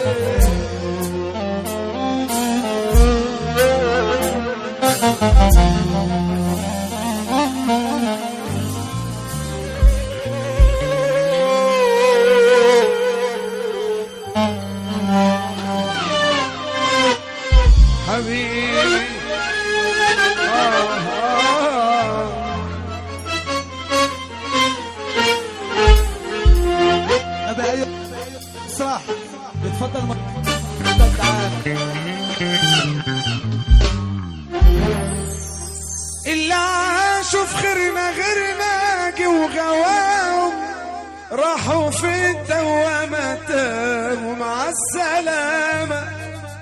حبيبي آه آه ابي ايوب صح اتفضل م- اتفضل تعال اللي عاشوا في خيرنا غيرنا جه وغواهم راحوا في الدوامة تاموا مع السلامة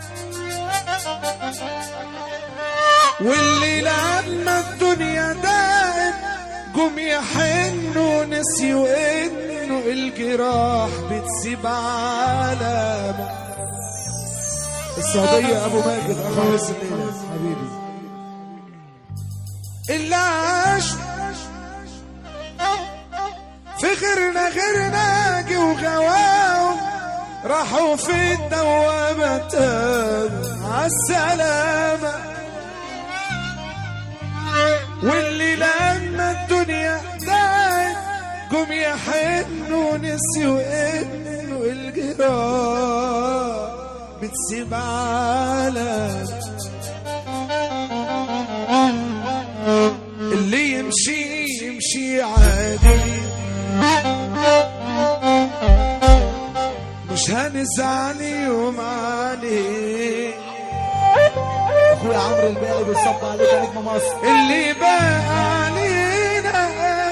واللي لما الدنيا دائم جم يحنوا نسيوا انه الجراح بتسيب علامة السعودية ابو ماجد اخو الليلة حبيبي اللي عاش في غيرنا غيرنا جه وغواهم راحوا في الدوامة عالسلامة واللي لما الدنيا داعت قم يحنوا نسيوا انه الجراح بتسيب علامة اللي يمشي يمشي عادي مش هنزعل يوم عليه اخويا عمرو الباقي بيصب عليك يا نجم مصر اللي بقى علينا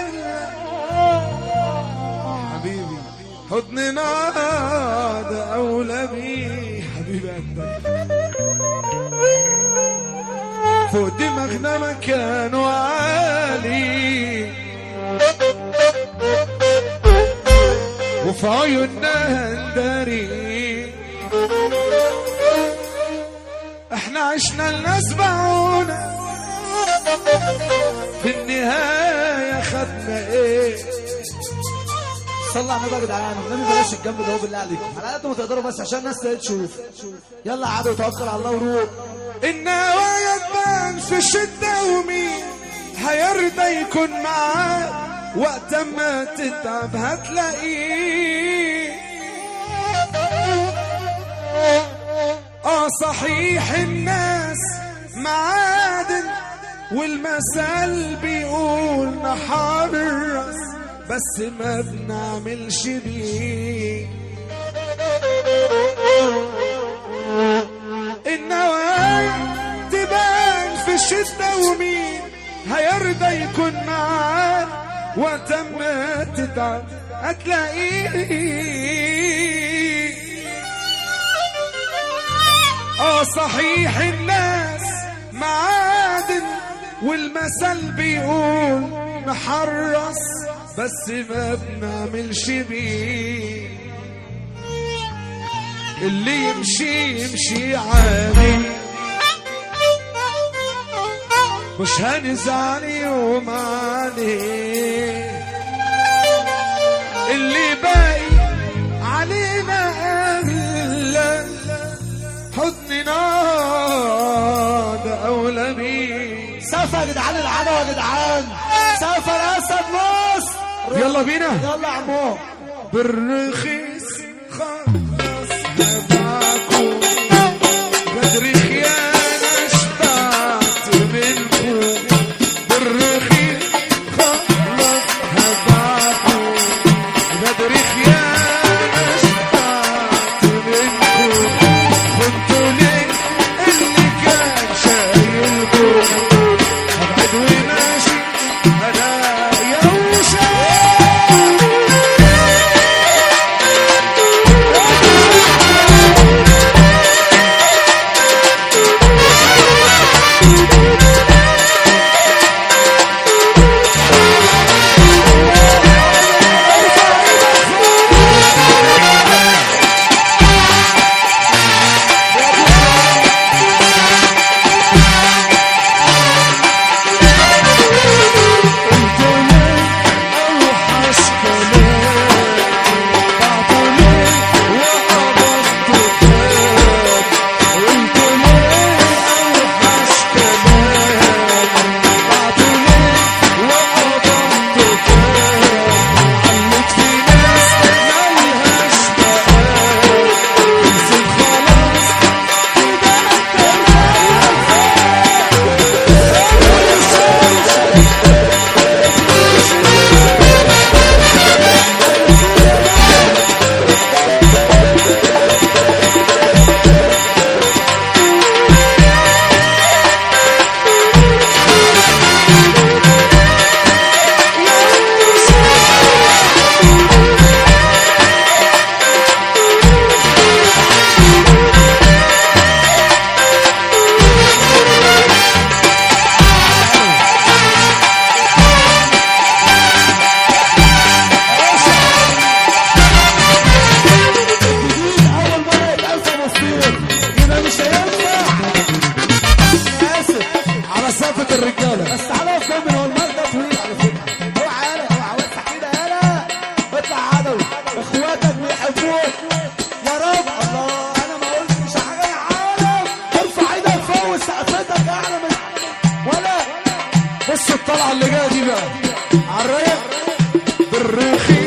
حبيبي حضننا ده أولى بيه حبيبي قلبك فوق دماغنا مكان عالي وفي عيوننا هندري احنا عشنا الناس باعونا في النهاية خدنا ايه صلى على النبي يا جدعان النبي بلاش الجنب ده هو بالله عليكم على قد ما تقدروا بس عشان الناس تشوف يلا عادي وتوكل على الله وروح النوايا تبان في شدة ومين هيرضى يكون معاه وقت ما تتعب هتلاقيه اه صحيح الناس معادن والمثل بيقول نحرص بس ما بنعملش بيه النوايا تبان في الشدة ومين هيرضى يكون معاه وقت ما تتعب هتلاقيه اه صحيح الناس معادن والمثل بيقول نحرص بس ما بنعملش بيه اللي يمشي يمشي عادي مش هنزعل يوم عليه اللي باقي علينا أهلا حضننا ده أولى بيه سافر يا جدعان العدوى يا جدعان سافر اسد مصر يلا بينا يلا يا عمو بالرخيص خلص تبعكم بدري خيانة شبعت منكم بالرخيص خلص تبعكم بدري خيانة شبعت منكم كنتوا ليه اللي كان شايلكم ابعد وماشي انا يوشك اللي جايه دي بقى عالرايق بالرخيص